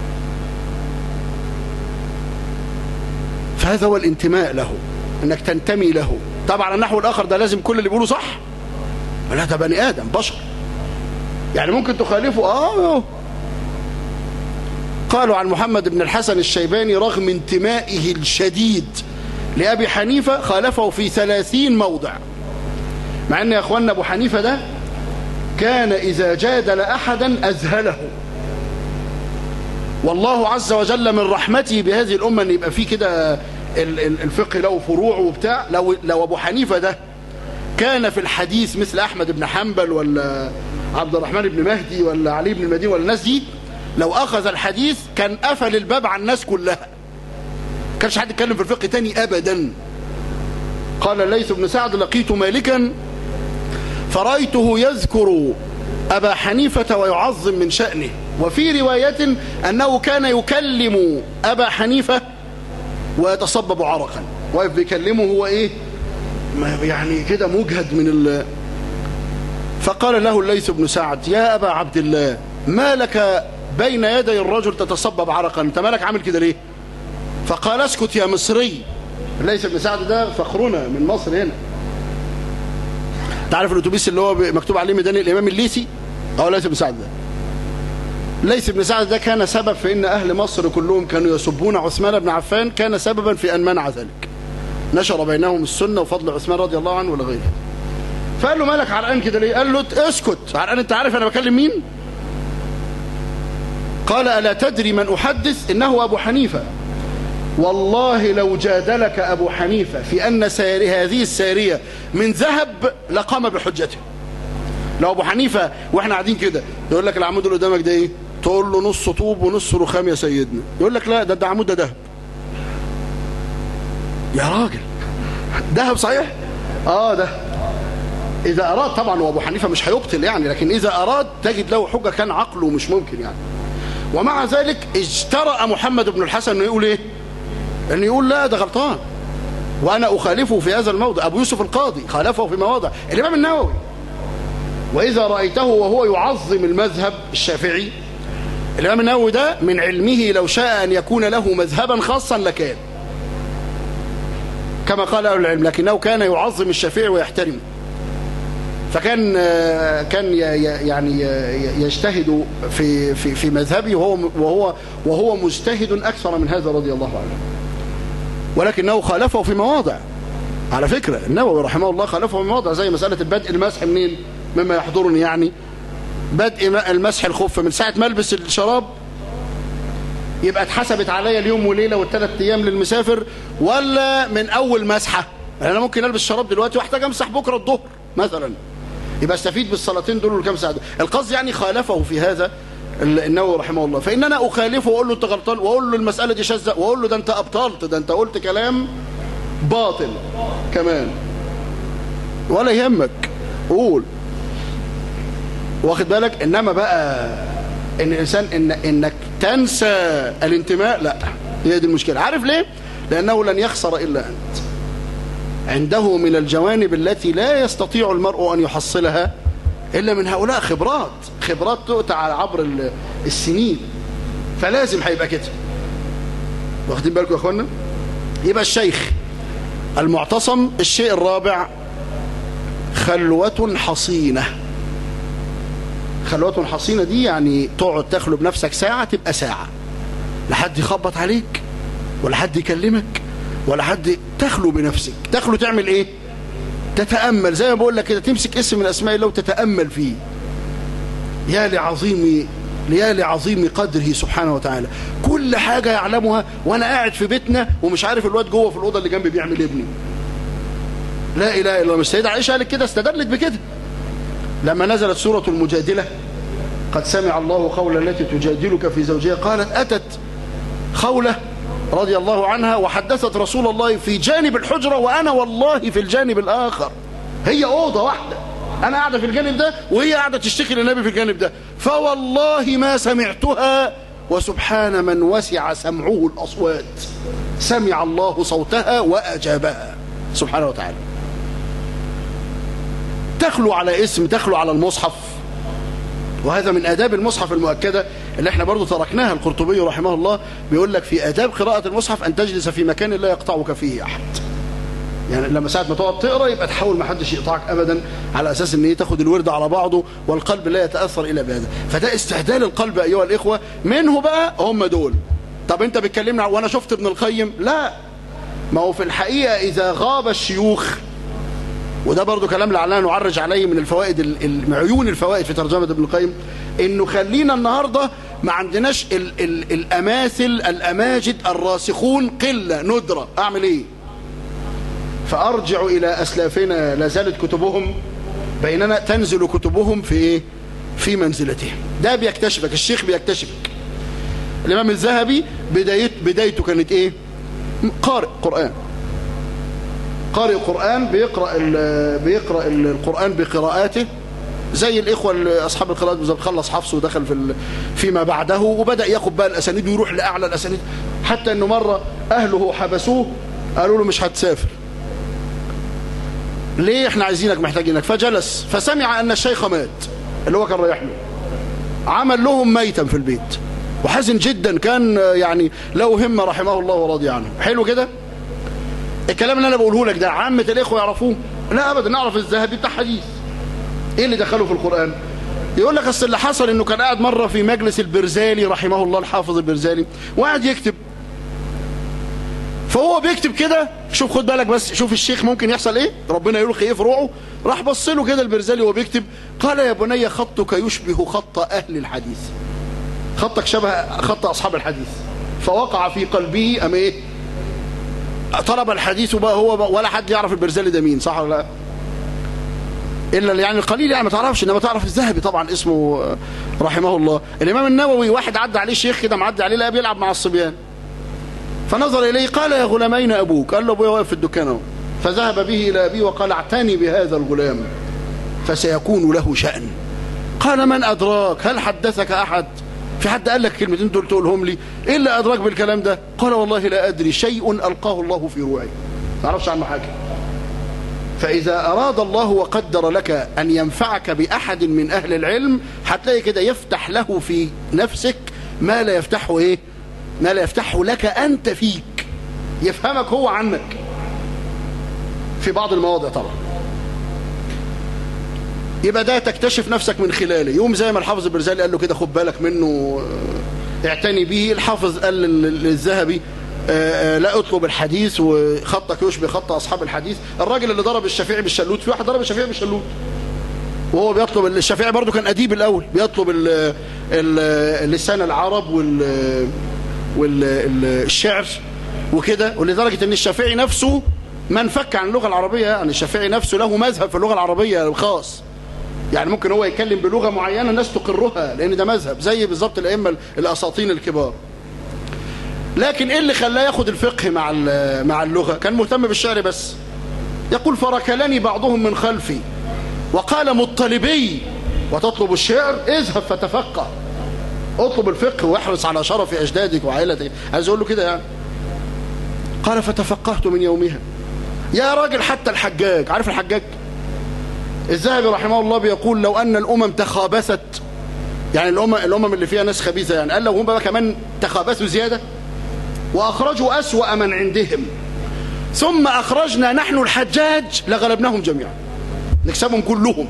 فهذا هو الانتماء له أنك تنتمي له طبعا النحو الآخر ده لازم كل اللي بيقوله صح لا ده بني آدم بشر يعني ممكن تخالفه آه قالوا عن محمد بن الحسن الشيباني رغم انتمائه الشديد لأبي حنيفة خالفه في ثلاثين موضع مع أن يا أخوانا أبو حنيفة ده كان إذا جادل أحدا أذهله والله عز وجل من رحمته بهذه الأمة أن يبقى فيه كده الفقه له فروع وبتاع لو, لو أبو حنيفة ده كان في الحديث مثل أحمد بن حنبل ولا عبد الرحمن بن مهدي ولا علي بن المدين ولا الناس دي لو أخذ الحديث كان قفل الباب على الناس كلها كانش حد يتكلم في الفقه تاني أبدا قال الليث بن سعد لقيت مالكا فرأيته يذكر أبا حنيفة ويعظم من شأنه وفي رواية أنه كان يكلم أبا حنيفة ويتصبب عرقا واقف بيكلمه هو إيه يعني كده مجهد من ال فقال له الليث بن سعد يا أبا عبد الله ما لك بين يدي الرجل تتصبب عرقا انت مالك عامل كده ليه فقال اسكت يا مصري ليس ابن سعد ده فخرنا من مصر هنا تعرف الاتوبيس اللي هو مكتوب عليه ميدان الامام الليثي او ليس ابن سعد ده ليس ابن سعد ده كان سبب في ان اهل مصر كلهم كانوا يسبون عثمان بن عفان كان سببا في ان منع ذلك نشر بينهم السنه وفضل عثمان رضي الله عنه ولا غيره فقال له مالك عرقان كده ليه قال له اسكت عرقان انت عارف انا بكلم مين قال ألا تدري من أحدث إنه أبو حنيفة والله لو جادلك أبو حنيفة في أن ساري هذه السارية من ذهب لقام بحجته لو أبو حنيفة وإحنا قاعدين كده يقول لك العمود اللي قدامك ده إيه تقول له نص طوب ونص رخام يا سيدنا يقول لك لا ده ده عمود ده ذهب يا راجل ذهب صحيح اه ده إذا أراد طبعا وأبو حنيفة مش هيبطل يعني لكن إذا أراد تجد له حجة كان عقله مش ممكن يعني ومع ذلك اجترأ محمد بن الحسن انه يقول ايه انه يقول لا ده غلطان وانا اخالفه في هذا الموضع ابو يوسف القاضي خالفه في مواضع الامام النووي واذا رايته وهو يعظم المذهب الشافعي الامام النووي ده من علمه لو شاء ان يكون له مذهبا خاصا لكان كما قال اهل العلم لكنه كان يعظم الشافعي ويحترمه فكان كان يعني يجتهد في في في مذهبه وهو وهو وهو مجتهد اكثر من هذا رضي الله عنه ولكنه خالفه في مواضع على فكره النووي رحمه الله خالفه في مواضع زي مساله البدء المسح منين مما يحضرني يعني بدء المسح الخف من ساعه ما البس الشراب يبقى اتحسبت عليا اليوم وليله والثلاث ايام للمسافر ولا من اول مسحه انا ممكن البس شراب دلوقتي واحتاج امسح بكره الظهر مثلا يبقى استفيد بالصلاتين دول والكام ساعه القصد يعني خالفه في هذا النووي رحمه الله فان انا اخالفه واقول له انت غلطان واقول له المساله دي شاذه واقول له ده انت ابطلت ده انت قلت كلام باطل كمان ولا يهمك قول واخد بالك انما بقى ان الانسان إن انك تنسى الانتماء لا هي دي المشكله عارف ليه لانه لن يخسر الا انت عنده من الجوانب التي لا يستطيع المرء أن يحصلها إلا من هؤلاء خبرات خبرات تؤتى عبر السنين فلازم هيبقى كده واخدين بالكم يا اخوانا يبقى الشيخ المعتصم الشيء الرابع خلوة حصينة خلوة حصينة دي يعني تقعد تخلو بنفسك ساعة تبقى ساعة لا حد يخبط عليك ولا حد يكلمك ولا حد تخلو بنفسك تخلو تعمل ايه تتأمل زي ما بقول لك كده تمسك اسم من اسماء الله وتتأمل فيه يا لعظيم يا لعظيم قدره سبحانه وتعالى كل حاجة يعلمها وانا قاعد في بيتنا ومش عارف الواد جوه في الأوضة اللي جنبي بيعمل ابني لا إله إلا الله السيدة عائشة قالت كده استدلت بكده لما نزلت سورة المجادلة قد سمع الله قول التي تجادلك في زوجها قالت أتت خولة رضي الله عنها وحدثت رسول الله في جانب الحجرة وأنا والله في الجانب الآخر هي أوضة واحدة أنا قاعدة في الجانب ده وهي قاعدة تشتكي للنبي في الجانب ده فوالله ما سمعتها وسبحان من وسع سمعه الأصوات سمع الله صوتها وأجابها سبحانه وتعالى تخلو على اسم تخلو على المصحف وهذا من آداب المصحف المؤكدة اللي احنا برضو تركناها القرطبي رحمه الله بيقول لك في آداب قراءة المصحف أن تجلس في مكان لا يقطعك فيه أحد يعني لما ساعة ما تقعد تقرأ يبقى تحاول ما حدش يقطعك أبدا على أساس أن تاخد الورد على بعضه والقلب لا يتأثر إلا بهذا فده استعدال القلب أيها الإخوة منه بقى هم دول طب أنت بتكلمنا وأنا شفت ابن القيم لا ما هو في الحقيقة إذا غاب الشيوخ وده برضو كلام لعلنا نعرج عليه من الفوائد عيون الفوائد في ترجمة ابن القيم انه خلينا النهاردة ما عندناش ال ال الاماثل الاماجد الراسخون قلة ندرة اعمل ايه فارجع الى اسلافنا لا زالت كتبهم بيننا تنزل كتبهم في ايه في منزلتهم ده بيكتشفك الشيخ بيكتشفك الامام الذهبي بدايت بدايته كانت ايه قارئ قرآن قارئ قرآن بيقرأ بيقرأ القرآن بقراءاته زي الإخوة أصحاب القراءات بالظبط خلص حفصه ودخل في فيما بعده وبدأ ياخد بقى الأسانيد ويروح لأعلى الأسانيد حتى أنه مرة أهله حبسوه قالوا له مش هتسافر ليه احنا عايزينك محتاجينك فجلس فسمع أن الشيخ مات اللي هو كان رايح له عمل لهم ميتا في البيت وحزن جدا كان يعني له همة رحمه الله ورضي عنه حلو كده الكلام اللي انا بقوله لك ده عامة الاخوة يعرفوه لا ابدا نعرف الذهبي بتاع حديث ايه اللي دخله في القرآن يقول لك اصل اللي حصل انه كان قاعد مرة في مجلس البرزالي رحمه الله الحافظ البرزالي وقاعد يكتب فهو بيكتب كده شوف خد بالك بس شوف الشيخ ممكن يحصل ايه ربنا يلقي ايه في روعه راح بص له كده البرزالي وهو بيكتب قال يا بني خطك يشبه خط اهل الحديث خطك شبه خط اصحاب الحديث فوقع في قلبه ام ايه طلب الحديث بقى هو بقى ولا حد يعرف البرزالي ده مين صح ولا لا الا يعني القليل يعني ما تعرفش انما تعرف الذهبي طبعا اسمه رحمه الله الامام النووي واحد عدى عليه شيخ كده معدي عليه لقى بيلعب مع الصبيان فنظر اليه قال يا غلامين ابوك قال له ابويا واقف في الدكان اهو فذهب به الى ابيه وقال اعتني بهذا الغلام فسيكون له شأن قال من أدراك هل حدثك أحد في حد قال لك كلمتين دول تقولهم لي إيه اللي أدراك بالكلام ده قال والله لا أدري شيء ألقاه الله في روعي ما تعرفش عنه حاجة فإذا أراد الله وقدر لك أن ينفعك بأحد من أهل العلم هتلاقي كده يفتح له في نفسك ما لا يفتحه إيه ما لا يفتحه لك أنت فيك يفهمك هو عنك في بعض المواضع طبعا يبقى ده تكتشف نفسك من خلاله يوم زي ما الحافظ البرزالي قال له كده خد بالك منه اعتني به الحافظ قال للذهبي لا اطلب الحديث وخطك يشبه خط اصحاب الحديث الراجل اللي ضرب الشافعي بالشلوت في واحد ضرب الشافعي بالشلوت وهو بيطلب الشافعي برضه كان اديب الاول بيطلب ال ال لسان العرب وال والشعر وكده ولدرجه ان الشافعي نفسه ما انفك عن اللغه العربيه يعني الشافعي نفسه له مذهب في اللغه العربيه خاص يعني ممكن هو يتكلم بلغه معينه الناس تقرها لان ده مذهب زي بالظبط الائمه الاساطين الكبار لكن ايه اللي خلاه ياخد الفقه مع مع اللغه كان مهتم بالشعر بس يقول فركلني بعضهم من خلفي وقال مطلبي وتطلب الشعر اذهب فتفقه اطلب الفقه واحرص على شرف اجدادك وعائلتك عايز اقول له كده يعني قال فتفقهت من يومها يا راجل حتى الحجاج عارف الحجاج الذهبي رحمه الله بيقول لو ان الامم تخابست يعني الامم الامم اللي فيها ناس خبيثه يعني قال لو هم بقى كمان تخابسوا زياده واخرجوا اسوا من عندهم ثم اخرجنا نحن الحجاج لغلبناهم جميعا نكسبهم كلهم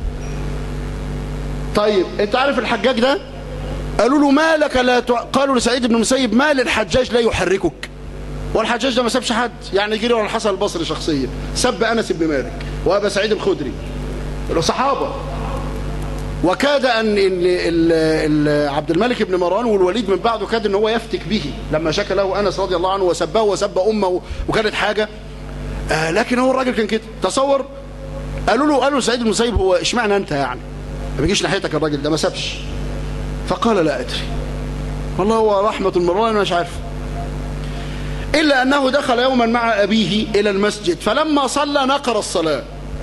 طيب انت عارف الحجاج ده قالوا له ما لك لا ت... قالوا لسعيد بن مسيب ما للحجاج لا يحركك والحجاج ده ما سابش حد يعني يجري ورا الحسن البصري شخصيا سب انس بن مالك وابا سعيد الخدري صحابه وكاد ان ان عبد الملك بن مروان والوليد من بعده كاد ان هو يفتك به لما شكى له انس رضي الله عنه وسبه وسب امه وكانت حاجه آه لكن هو الراجل كان كده تصور قالوا له قالوا سعيد بن المسيب هو اشمعنى انت يعني ما بيجيش ناحيتك الراجل ده ما سابش فقال لا ادري والله هو رحمه من الله انا مش عارف الا انه دخل يوما مع ابيه الى المسجد فلما صلى نقر الصلاه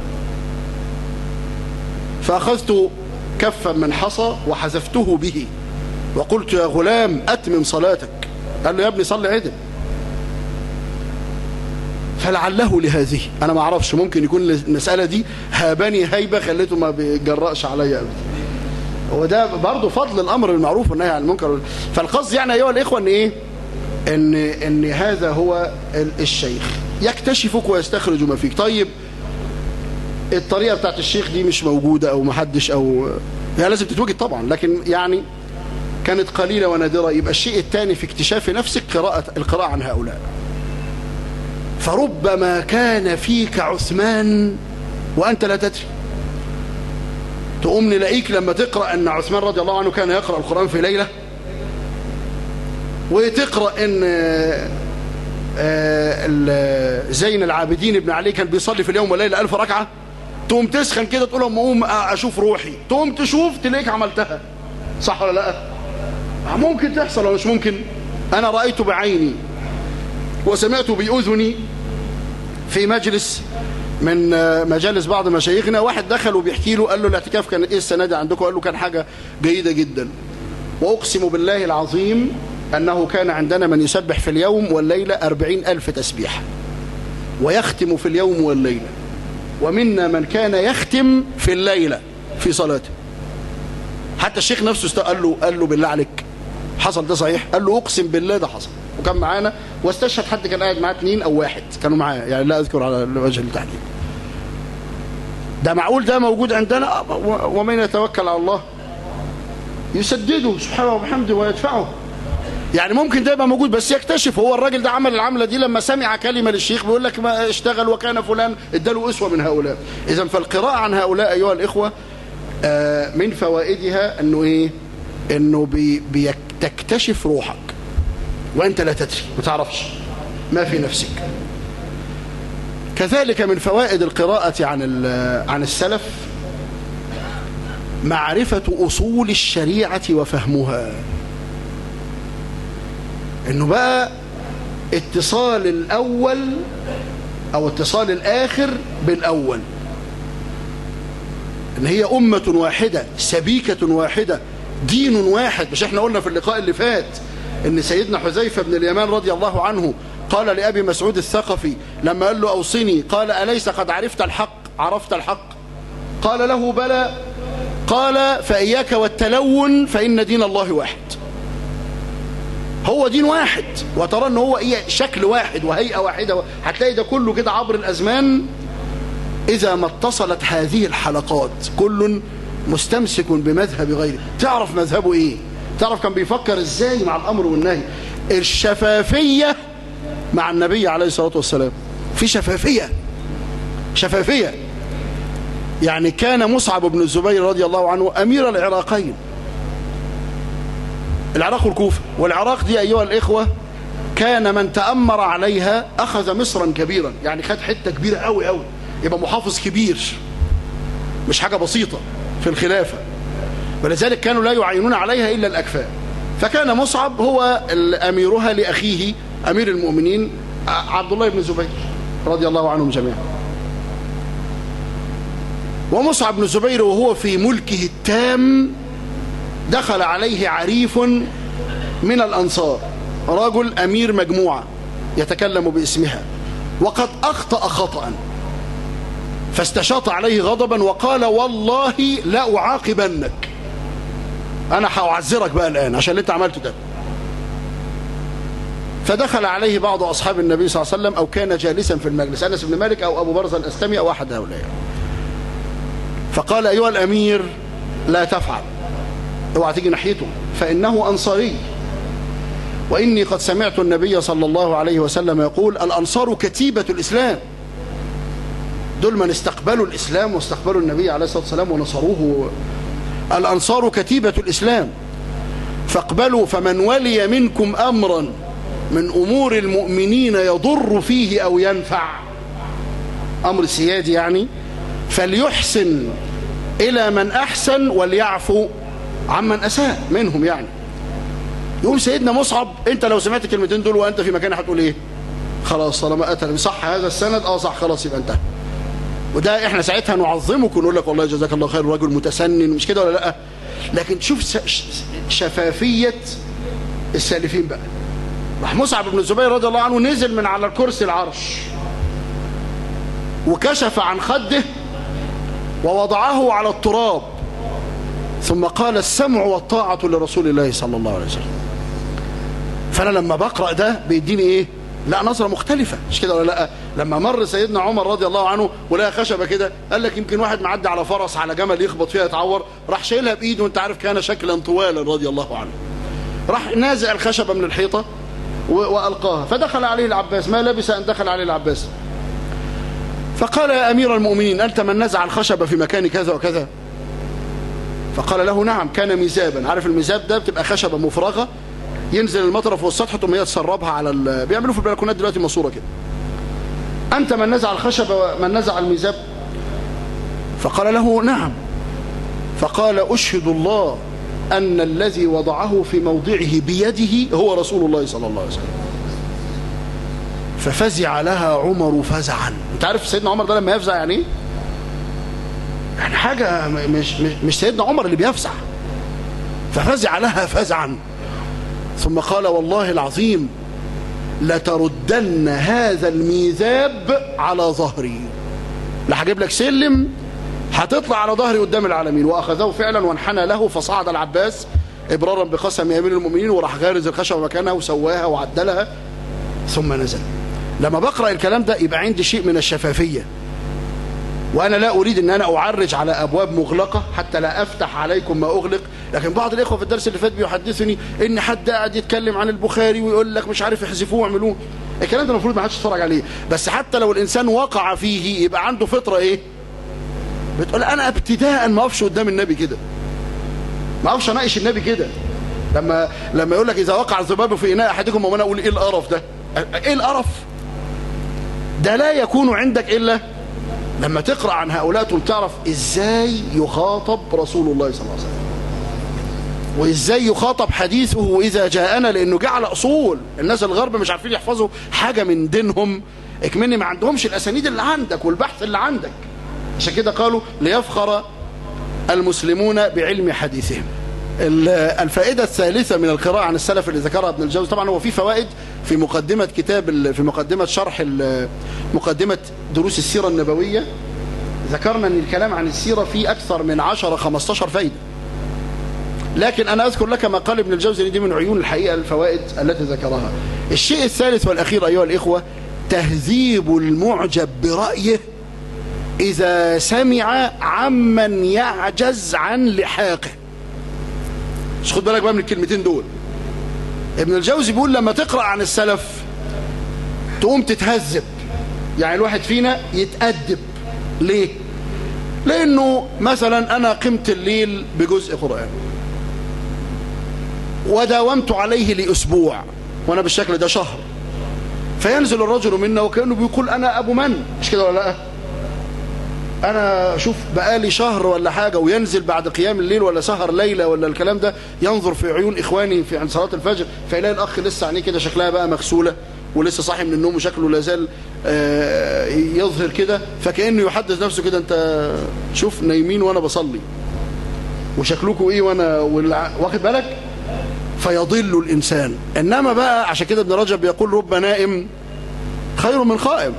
فاخذت كفا من حصى وحذفته به وقلت يا غلام أتمم صلاتك قال له يا ابني صلي عدل فلعله لهذه أنا ما أعرفش ممكن يكون المسألة دي هابني هيبة خليته ما بيجرأش عليا أبدا وده برضه فضل الأمر المعروف والنهي عن المنكر فالقصد يعني أيها الإخوة أن إيه إن, إن هذا هو الشيخ يكتشفك ويستخرج ما فيك طيب الطريقة بتاعت الشيخ دي مش موجودة أو محدش أو هي لازم تتوجد طبعا لكن يعني كانت قليلة ونادرة يبقى الشيء الثاني في اكتشاف نفسك قراءة القراءة عن هؤلاء فربما كان فيك عثمان وأنت لا تدري تقوم نلاقيك لما تقرأ أن عثمان رضي الله عنه كان يقرأ القرآن في ليلة وتقرأ أن زين العابدين ابن علي كان بيصلي في اليوم والليلة ألف ركعة تقوم تسخن كده تقول اما اقوم اشوف روحي تقوم تشوف تلاقيك عملتها صح ولا لا ممكن تحصل ولا مش ممكن انا رايت بعيني وسمعت باذني في مجلس من مجالس بعض مشايخنا واحد دخل وبيحكي له قال له الاعتكاف كان ايه السنه دي عندكم قال له كان حاجه جيده جدا واقسم بالله العظيم انه كان عندنا من يسبح في اليوم والليله أربعين ألف تسبيح ويختم في اليوم والليله ومنا من كان يختم في الليلة في صلاته حتى الشيخ نفسه قال له قال له بالله عليك حصل ده صحيح قال له اقسم بالله ده حصل وكان معانا واستشهد حد كان قاعد معاه اثنين او واحد كانوا معاه يعني لا اذكر على وجه التحديد ده معقول ده موجود عندنا ومن يتوكل على الله يسدده سبحانه وبحمده ويدفعه يعني ممكن ده يبقى موجود بس يكتشف هو الراجل ده عمل العملة دي لما سمع كلمة للشيخ بيقول لك ما اشتغل وكان فلان اداله اسوة من هؤلاء اذا فالقراءة عن هؤلاء ايها الاخوة من فوائدها انه ايه انه بي بتكتشف روحك وانت لا تدري ما تعرفش ما في نفسك كذلك من فوائد القراءة عن عن السلف معرفة أصول الشريعة وفهمها انه بقى اتصال الاول او اتصال الاخر بالاول ان هي أمة واحدة سبيكة واحدة دين واحد مش احنا قلنا في اللقاء اللي فات ان سيدنا حذيفة بن اليمان رضي الله عنه قال لأبي مسعود الثقفي لما قال له أوصني قال أليس قد عرفت الحق عرفت الحق قال له بلى قال فإياك والتلون فإن دين الله واحد هو دين واحد وترى ان هو ايه شكل واحد وهيئة واحدة هتلاقي ده كله كده عبر الأزمان إذا ما اتصلت هذه الحلقات كل مستمسك بمذهب غيره تعرف مذهبه ايه تعرف كان بيفكر ازاي مع الأمر والنهي الشفافية مع النبي عليه الصلاة والسلام في شفافية شفافية يعني كان مصعب بن الزبير رضي الله عنه أمير العراقين العراق والكوفة والعراق دي أيها الإخوة كان من تأمر عليها أخذ مصرا كبيرا يعني خد حتة كبيرة قوي قوي يبقى محافظ كبير مش حاجة بسيطة في الخلافة ولذلك كانوا لا يعينون عليها إلا الأكفاء فكان مصعب هو أميرها لأخيه أمير المؤمنين عبد الله بن الزبير رضي الله عنهم جميعا ومصعب بن الزبير وهو في ملكه التام دخل عليه عريف من الأنصار رجل أمير مجموعة يتكلم باسمها وقد أخطأ خطأ فاستشاط عليه غضبا وقال والله لا أعاقبنك أنا هأعذرك بقى الآن عشان اللي أنت عملته ده فدخل عليه بعض أصحاب النبي صلى الله عليه وسلم أو كان جالسا في المجلس أنس بن مالك أو أبو برزة الأسلمي أو أحد هؤلاء فقال أيها الأمير لا تفعل اوعى تيجي ناحيته فإنه أنصاري وإني قد سمعت النبي صلى الله عليه وسلم يقول الأنصار كتيبة الإسلام دول من استقبلوا الإسلام واستقبلوا النبي عليه الصلاة والسلام ونصروه الأنصار كتيبة الإسلام فاقبلوا فمن ولي منكم أمرا من أمور المؤمنين يضر فيه أو ينفع أمر سيادي يعني فليحسن إلى من أحسن وليعفو عمن أساء منهم يعني يقوم سيدنا مصعب أنت لو سمعت الكلمتين دول وأنت في مكانه هتقول إيه خلاص طالما قتل صح هذا السند اه صح خلاص يبقى انتهى وده احنا ساعتها نعظمك ونقول لك والله جزاك الله خير رجل متسنن مش كده ولا لا لكن شوف شفافية السالفين بقى راح مصعب بن الزبير رضي الله عنه نزل من على الكرسي العرش وكشف عن خده ووضعه على التراب ثم قال السمع والطاعة لرسول الله صلى الله عليه وسلم فأنا لما بقرأ ده بيديني إيه لا نظرة مختلفة مش كده ولا لا لما مر سيدنا عمر رضي الله عنه ولقى خشبة كده قال لك يمكن واحد معدي على فرس على جمل يخبط فيها يتعور راح شايلها بإيده وانت عارف كان شكلا طوالا رضي الله عنه راح نازع الخشبة من الحيطة وألقاها فدخل عليه العباس ما لبس أن دخل عليه العباس فقال يا أمير المؤمنين أنت من نزع الخشبة في مكان كذا وكذا فقال له نعم كان ميزابا عارف الميزاب ده بتبقى خشبة مفرغة ينزل المطر فوق السطح تقوم هي تسربها على ال... بيعملوا في البلكونات دلوقتي ماسوره كده أنت من نزع الخشبة ومن نزع الميزاب فقال له نعم فقال أشهد الله أن الذي وضعه في موضعه بيده هو رسول الله صلى الله عليه وسلم ففزع لها عمر فزعا انت عارف سيدنا عمر ده لما يفزع يعني ايه يعني حاجة مش, مش, مش سيدنا عمر اللي بيفزع ففزع لها فزعا ثم قال والله العظيم لتردن هذا الميزاب على ظهري لا هجيب لك سلم هتطلع على ظهري قدام العالمين واخذه فعلا وانحنى له فصعد العباس ابرارا بقسم امير المؤمنين وراح غارز الخشبه مكانها وسواها وعدلها ثم نزل لما بقرا الكلام ده يبقى عندي شيء من الشفافيه وأنا لا أريد أن أنا أعرج على أبواب مغلقة حتى لا أفتح عليكم ما أغلق لكن بعض الإخوة في الدرس اللي فات بيحدثني إن حد قاعد يتكلم عن البخاري ويقول لك مش عارف يحذفوه ويعملوه الكلام ده المفروض ما حدش يتفرج عليه بس حتى لو الإنسان وقع فيه يبقى عنده فطرة إيه بتقول أنا ابتداء ما أقفش قدام النبي كده ما أقفش أناقش النبي كده لما لما يقول لك إذا وقع الذباب في إناء أحدكم وأنا أقول إيه القرف ده إيه القرف ده لا يكون عندك إلا لما تقرأ عن هؤلاء تقول تعرف ازاي يخاطب رسول الله صلى الله عليه وسلم وازاي يخاطب حديثه اذا جاءنا لانه جعل اصول الناس الغرب مش عارفين يحفظوا حاجة من دينهم اكمني ما عندهمش الاسانيد اللي عندك والبحث اللي عندك عشان كده قالوا ليفخر المسلمون بعلم حديثهم الفائدة الثالثة من القراءة عن السلف اللي ذكرها ابن الجوزي طبعا هو في فوائد في مقدمة كتاب في مقدمة شرح مقدمة دروس السيرة النبوية ذكرنا ان الكلام عن السيرة فيه أكثر من 10 15 فايدة لكن أنا أذكر لك ما قال ابن الجوزي دي من عيون الحقيقة الفوائد التي ذكرها الشيء الثالث والأخير أيها الإخوة تهذيب المعجب برأيه إذا سمع عمن يعجز عن لحاقه مش خد بالك بقى من الكلمتين دول ابن الجوزي بيقول لما تقرأ عن السلف تقوم تتهذب يعني الواحد فينا يتأدب ليه لأنه مثلا أنا قمت الليل بجزء قرآن وداومت عليه لأسبوع وأنا بالشكل ده شهر فينزل الرجل منا وكأنه بيقول أنا أبو من مش كده ولا لا أنا شوف بقالي شهر ولا حاجة وينزل بعد قيام الليل ولا سهر ليلة ولا الكلام ده ينظر في عيون إخواني في عند صلاة الفجر فيلاقي الأخ لسه عينيه كده شكلها بقى مغسولة ولسه صاحي من النوم وشكله لا زال يظهر كده فكأنه يحدث نفسه كده أنت شوف نايمين وأنا بصلي وشكلكم إيه وأنا واخد بالك فيضل الإنسان إنما بقى عشان كده ابن رجب يقول رب نائم خير من قائم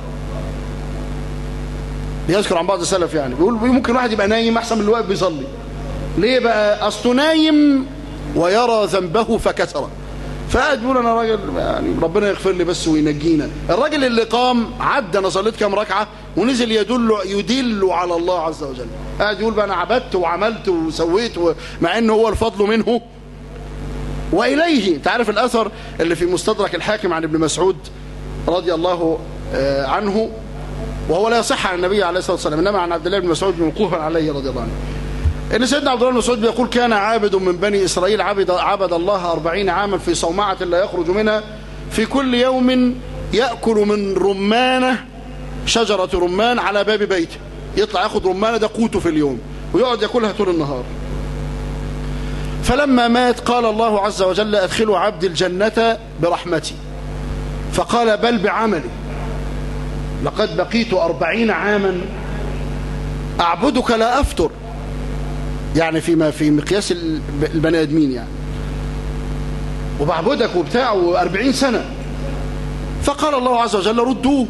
بيذكر عن بعض السلف يعني بيقول ممكن واحد يبقى نايم أحسن من اللي واقف بيصلي ليه بقى أصله نايم ويرى ذنبه فكسره فقاعد بيقول انا راجل يعني ربنا يغفر لي بس وينجينا الراجل اللي قام عدى انا صليت كام ركعه ونزل يدل يدل على الله عز وجل قاعد يقول بقى انا عبدت وعملت وسويت مع انه هو الفضل منه واليه انت عارف الاثر اللي في مستدرك الحاكم عن ابن مسعود رضي الله عنه وهو لا يصح عن النبي عليه الصلاه والسلام انما عن عبد الله بن مسعود موقوفا عليه رضي الله عنه ان سيدنا عبد الله بن مسعود بيقول كان عابد من بني اسرائيل عبد عبد الله أربعين عاما في صومعه لا يخرج منها في كل يوم ياكل من رمانه شجره رمان على باب بيته يطلع ياخد رمانه ده قوته في اليوم ويقعد ياكلها طول النهار فلما مات قال الله عز وجل ادخلوا عبد الجنه برحمتي فقال بل بعملي لقد بقيت أربعين عاما أعبدك لا أفتر يعني فيما في مقياس البني ادمين يعني وبعبدك وبتاع وأربعين سنة فقال الله عز وجل ردوه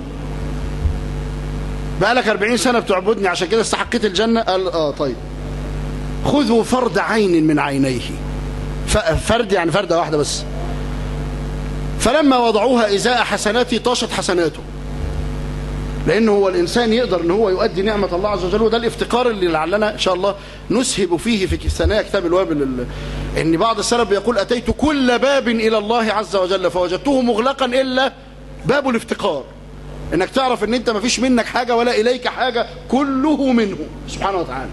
بقالك أربعين سنة بتعبدني عشان كده استحقيت الجنة قال آه طيب خذوا فرد عين من عينيه فرد يعني فردة واحدة بس فلما وضعوها إزاء حسناتي طاشت حسناته لأنه هو الإنسان يقدر أن هو يؤدي نعمة الله عز وجل وده الافتقار اللي لعلنا إن شاء الله نسهب فيه في ثنايا كتاب الوابل إن بعض السلف يقول أتيت كل باب إلى الله عز وجل فوجدته مغلقا إلا باب الافتقار إنك تعرف أن أنت ما فيش منك حاجة ولا إليك حاجة كله منه سبحانه وتعالى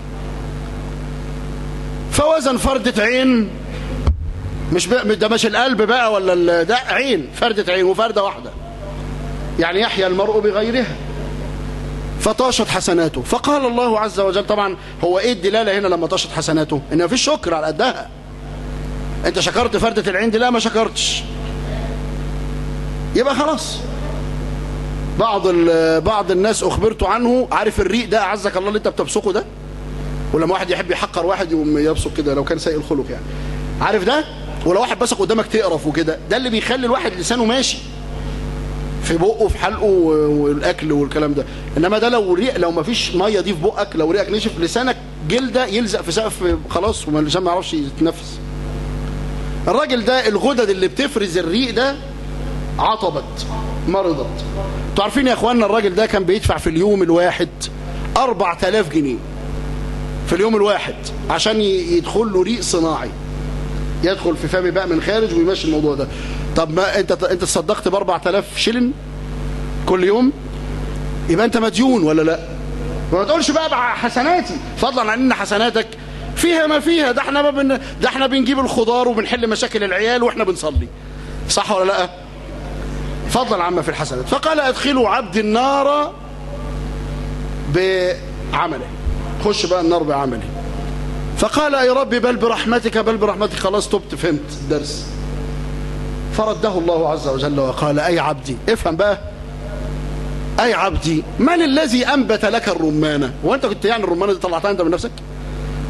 فوزن فردة عين مش ده مش القلب بقى ولا ده عين فردة عين وفردة واحدة يعني يحيا المرء بغيرها فطاشت حسناته فقال الله عز وجل طبعا هو ايه الدلالة هنا لما طاشت حسناته ان مفيش شكر على قدها انت شكرت فردة العين دي لا ما شكرتش يبقى خلاص بعض بعض الناس اخبرت عنه عارف الريق ده اعزك الله اللي انت بتبصقه ده ولما واحد يحب يحقر واحد يقوم يبصق كده لو كان سيء الخلق يعني عارف ده ولو واحد بصق قدامك تقرف وكده ده اللي بيخلي الواحد لسانه ماشي في بقه في حلقه والاكل والكلام ده انما ده لو ريق لو ما فيش ميه دي في بقك لو ريقك نشف لسانك جلده يلزق في سقف خلاص وما اللسان ما يعرفش يتنفس الراجل ده الغدد اللي بتفرز الريق ده عطبت مرضت انتوا عارفين يا اخوانا الراجل ده كان بيدفع في اليوم الواحد 4000 جنيه في اليوم الواحد عشان يدخل له ريق صناعي يدخل في فمي بقى من خارج ويمشي الموضوع ده طب ما انت انت تصدقت ب 4000 شلن كل يوم يبقى انت مديون ولا لا ما تقولش بقى حسناتي فضلا عن ان حسناتك فيها ما فيها ده احنا ما بن... ده احنا بنجيب الخضار وبنحل مشاكل العيال واحنا بنصلي صح ولا لا فضلا عما في الحسنات فقال ادخلوا عبد النار بعمله خش بقى النار بعمله فقال يا ربي بل برحمتك بل برحمتك خلاص تبت فهمت الدرس فرده الله عز وجل وقال أي عبدي افهم بقى أي عبدي من الذي أنبت لك الرمانة وأنت كنت يعني الرمانة دي طلعتها أنت من نفسك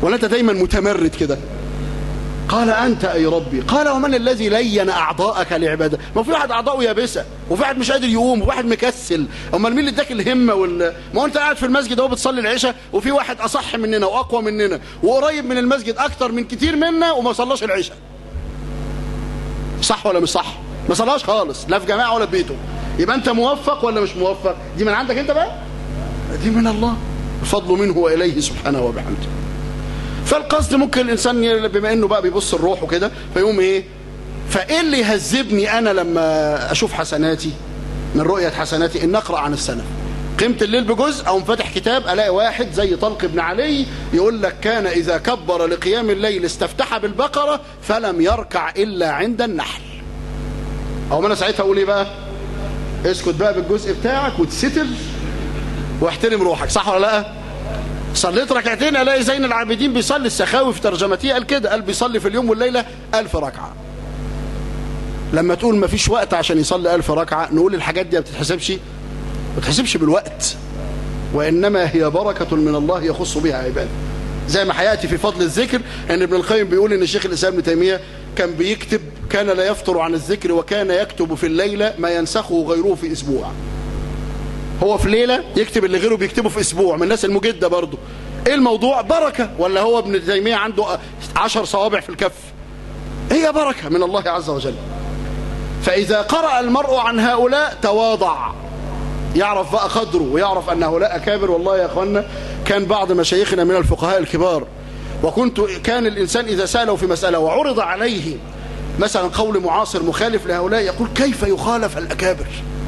ولا أنت دايما متمرد كده قال أنت أي ربي قال ومن الذي لين أعضاءك لعبادة ما في واحد أعضاؤه يابسة وفي واحد مش قادر يقوم وفي واحد مكسل أمال مين اللي اداك الهمة وال... ما هو أنت قاعد في المسجد اهو بتصلي العشاء وفي واحد أصح مننا وأقوى مننا وقريب من المسجد أكتر من كتير منا وما صلاش العشاء صح ولا مش صح ما صلاش خالص لا في جماعة ولا في بيته يبقى أنت موفق ولا مش موفق دي من عندك أنت بقى دي من الله الفضل منه وإليه سبحانه وبحمده فالقصد ممكن الإنسان بما أنه بقى بيبص الروح وكده فيقوم إيه فإيه اللي يهذبني أنا لما أشوف حسناتي من رؤية حسناتي إن أقرأ عن السنة قيمة الليل بجزء أو فاتح كتاب ألاقي واحد زي طلق بن علي يقول لك كان إذا كبر لقيام الليل استفتح بالبقرة فلم يركع إلا عند النحل أو ما أنا ساعتها أقول إيه بقى اسكت بقى بالجزء بتاعك وتستر واحترم روحك صح ولا لا صليت ركعتين الاقي زين العابدين بيصلي السخاوي في ترجمتيه قال كده قال بيصلي في اليوم والليله ألف ركعه لما تقول ما فيش وقت عشان يصلي ألف ركعه نقول الحاجات دي ما بتتحسبش ما بتتحسبش بالوقت وانما هي بركه من الله يخص بها عباده زي ما هياتي في فضل الذكر ان ابن القيم بيقول ان الشيخ الاسلام ابن تيميه كان بيكتب كان لا يفطر عن الذكر وكان يكتب في الليله ما ينسخه غيره في اسبوع هو في ليلة يكتب اللي غيره بيكتبه في اسبوع من الناس المجدة برضه ايه الموضوع بركة ولا هو ابن تيمية عنده عشر صوابع في الكف هي بركة من الله عز وجل فإذا قرأ المرء عن هؤلاء تواضع يعرف بقى قدره ويعرف أن هؤلاء أكابر والله يا أخوانا كان بعض مشايخنا من الفقهاء الكبار وكنت كان الإنسان إذا سأله في مسألة وعرض عليه مثلا قول معاصر مخالف لهؤلاء يقول كيف يخالف الأكابر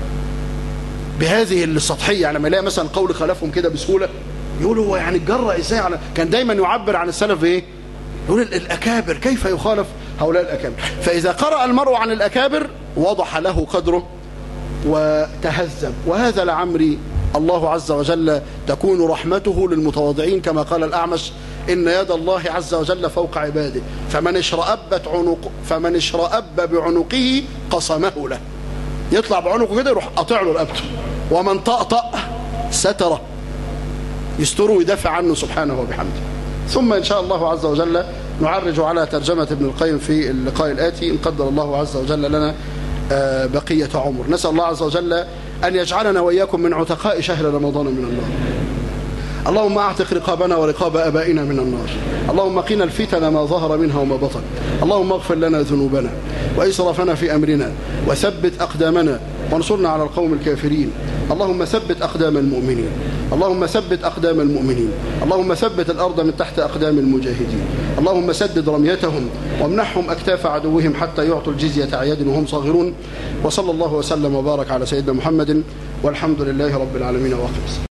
بهذه السطحية يعني لما يلاقي مثلا قول خلافهم كده بسهولة يقول هو يعني اتجرأ ازاي على كان دايما يعبر عن السلف ايه يقول الأكابر كيف يخالف هؤلاء الأكابر فإذا قرأ المرء عن الأكابر وضح له قدره وتهذب وهذا لعمري الله عز وجل تكون رحمته للمتواضعين كما قال الأعمش إن يد الله عز وجل فوق عباده فمن اشرأبت عنق فمن اشرأب بعنقه قصمه له يطلع بعنقه كده يروح قاطع له رقبته ومن طأطأ ستره يستره ويدافع عنه سبحانه وبحمده ثم إن شاء الله عز وجل نعرج على ترجمة ابن القيم في اللقاء الآتي إن قدر الله عز وجل لنا بقية عمر نسأل الله عز وجل أن يجعلنا وإياكم من عتقاء شهر رمضان من النار اللهم اعتق رقابنا ورقاب ابائنا من النار اللهم قنا الفتن ما ظهر منها وما بطن اللهم اغفر لنا ذنوبنا واسرافنا في امرنا وثبت اقدامنا وانصرنا على القوم الكافرين اللهم ثبت اقدام المؤمنين اللهم ثبت اقدام المؤمنين اللهم ثبت الارض من تحت اقدام المجاهدين اللهم سدد رميتهم وامنحهم اكتاف عدوهم حتى يعطوا الجزيه عياد وهم صاغرون وصلى الله وسلم وبارك على سيدنا محمد والحمد لله رب العالمين واقم